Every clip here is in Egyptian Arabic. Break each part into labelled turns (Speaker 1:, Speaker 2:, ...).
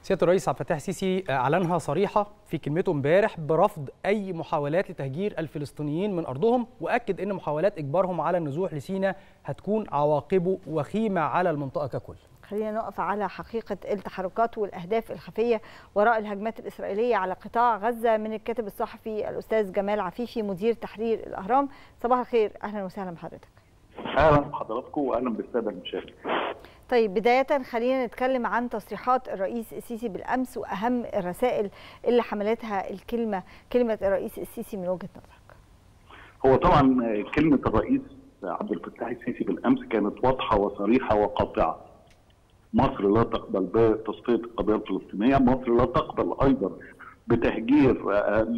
Speaker 1: سياده الرئيس عبد الفتاح السيسي اعلنها صريحه في كلمته امبارح برفض اي محاولات لتهجير الفلسطينيين من ارضهم واكد ان محاولات اجبارهم على النزوح لسيناء هتكون عواقبه وخيمه على المنطقه ككل
Speaker 2: خلينا نقف على حقيقة التحركات والأهداف الخفية وراء الهجمات الإسرائيلية على قطاع غزة من الكاتب الصحفي الأستاذ جمال عفيفي مدير تحرير الأهرام صباح الخير أهلا وسهلا بحضرتك
Speaker 3: اهلا بحضراتكم واهلا بالساده المشاهدين
Speaker 2: طيب بداية خلينا نتكلم عن تصريحات الرئيس السيسي بالأمس وأهم الرسائل اللي حملتها الكلمة كلمة الرئيس السيسي من وجهة نظرك
Speaker 3: هو طبعا كلمه الرئيس عبد الفتاح السيسي بالامس كانت واضحه وصريحه وقاطعه مصر لا تقبل بتصفيه القضيه الفلسطينيه، مصر لا تقبل ايضا بتهجير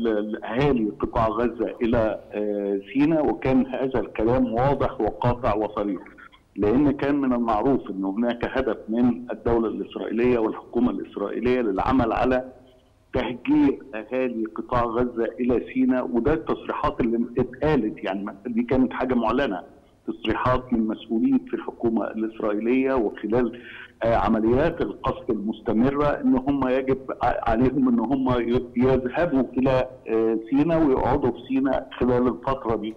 Speaker 3: اهالي قطاع غزه الى سيناء وكان هذا الكلام واضح وقاطع وصريح. لان كان من المعروف ان هناك هدف من الدوله الاسرائيليه والحكومه الاسرائيليه للعمل على تهجير اهالي قطاع غزه الى سيناء وده التصريحات اللي اتقالت يعني دي كانت حاجه معلنه تصريحات من مسؤولين في الحكومه الاسرائيليه وخلال عمليات القصف المستمره ان هم يجب عليهم ان هم يذهبوا الى سيناء ويقعدوا في سيناء خلال الفتره دي.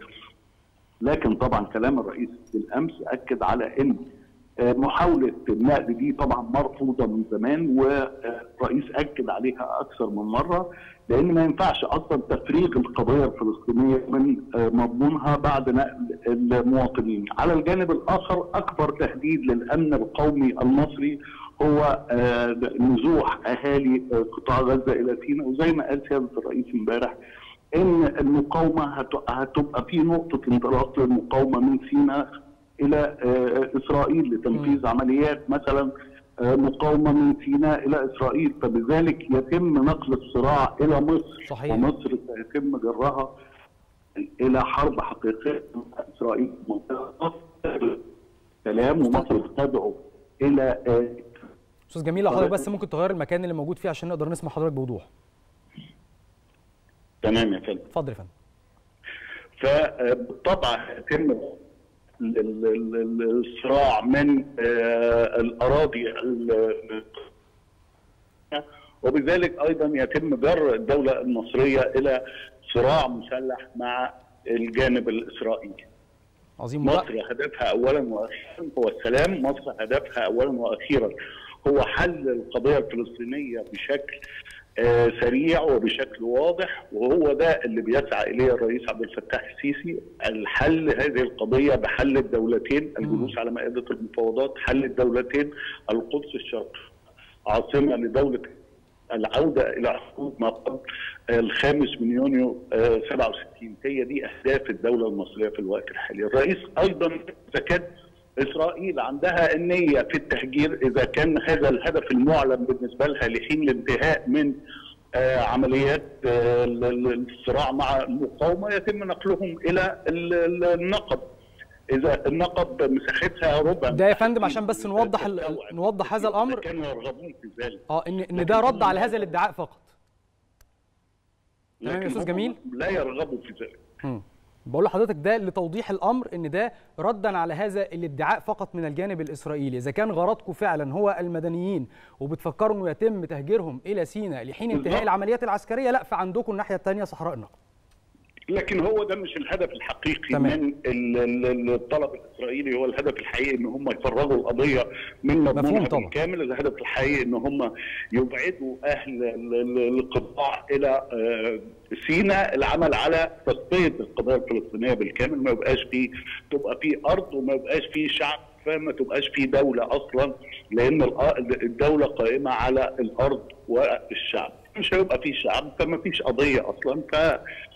Speaker 3: لكن طبعا كلام الرئيس بالامس اكد على ان محاوله النقل دي طبعا مرفوضه من زمان والرئيس اكد عليها اكثر من مره لان ما ينفعش اصلا تفريغ القضيه الفلسطينيه من مضمونها بعد نقل المواطنين. على الجانب الاخر اكبر تهديد للامن القومي المصري هو نزوح اهالي قطاع غزه الى سيناء وزي ما قال سياده الرئيس امبارح ان المقاومه هتبقى في نقطه انطلاق للمقاومه من سيناء الى اسرائيل لتنفيذ م. عمليات مثلا مقاومه من سيناء الى اسرائيل فبذلك يتم نقل الصراع الى مصر
Speaker 1: صحيح.
Speaker 3: ومصر سيتم جرها الى حرب حقيقيه مع اسرائيل سلام ومصر تدعو الى
Speaker 1: استاذ جميل حضرتك بس ممكن تغير المكان اللي موجود فيه عشان نقدر نسمع حضرتك بوضوح
Speaker 3: تمام يا فندم
Speaker 1: اتفضل يا فندم
Speaker 3: فبالطبع يتم الصراع من الاراضي وبذلك ايضا يتم جر الدوله المصريه الى صراع مسلح مع الجانب الاسرائيلي.
Speaker 1: عظيم
Speaker 3: مصر هدفها اولا واخيرا هو السلام، مصر هدفها اولا واخيرا هو حل القضيه الفلسطينيه بشكل آه سريع وبشكل واضح وهو ده اللي بيسعى اليه الرئيس عبد الفتاح السيسي الحل هذه القضيه بحل الدولتين الجلوس على مائده المفاوضات حل الدولتين القدس الشرقي عاصمه لدوله العوده الى حدود ما قبل الخامس من يونيو آه 67 هي دي اهداف الدوله المصريه في الوقت الحالي الرئيس ايضا اذا اسرائيل عندها النيه في التهجير اذا كان هذا الهدف المعلن بالنسبه لها لحين الانتهاء من آه عمليات آه الصراع مع المقاومه يتم نقلهم الى النقب اذا النقب مساحتها ربع
Speaker 1: ده يا فندم عشان بس نوضح نوضح هذا الامر
Speaker 3: كانوا يرغبون في ذلك
Speaker 1: اه ان ان ده رد على هذا الادعاء فقط
Speaker 3: تمام يا استاذ جميل لا يرغبوا في ذلك
Speaker 1: بقول لحضرتك ده لتوضيح الامر ان ده ردا على هذا الادعاء فقط من الجانب الاسرائيلي اذا كان غرضكم فعلا هو المدنيين وبتفكروا انه يتم تهجيرهم الى سيناء لحين انتهاء العمليات العسكريه لا فعندكم الناحيه الثانيه صحراء النقب
Speaker 3: لكن هو ده مش الهدف الحقيقي تمام. من الطلب الاسرائيلي هو الهدف الحقيقي ان هم يفرغوا القضيه من مضمونها بالكامل الهدف الحقيقي ان هم يبعدوا اهل القطاع الى سيناء العمل على تصفيه القضيه الفلسطينيه بالكامل ما يبقاش فيه تبقى فيه ارض وما يبقاش فيه شعب فما تبقاش فيه دوله اصلا لان الدوله قائمه على الارض والشعب مش هيبقى فيه شعب فما فيش قضيه اصلا ف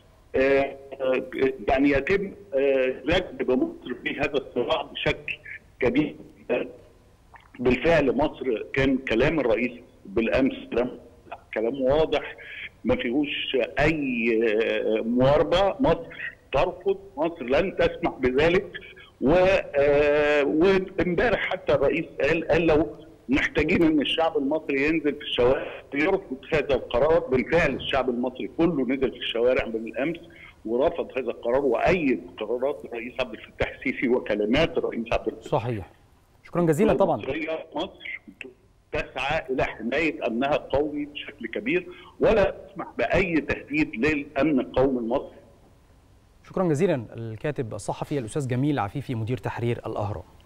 Speaker 3: يعني يتم ركب مصر في هذا الصراع بشكل كبير بالفعل مصر كان كلام الرئيس بالامس كلام واضح ما فيهوش اي مواربه مصر ترفض مصر لن تسمح بذلك وامبارح حتى الرئيس قال قال لو محتاجين ان الشعب المصري ينزل في الشوارع يرفض هذا القرار بالفعل الشعب المصري كله نزل في الشوارع بالامس ورفض هذا القرار وايد قرارات الرئيس عبد الفتاح السيسي وكلمات الرئيس عبد الفتاح
Speaker 1: صحيح شكرا جزيلا طبعا
Speaker 3: مصر تسعى الى حمايه امنها القومي بشكل كبير ولا تسمح باي تهديد للامن القومي المصري
Speaker 1: شكرا جزيلا الكاتب الصحفي الاستاذ جميل عفيفي مدير تحرير الاهرام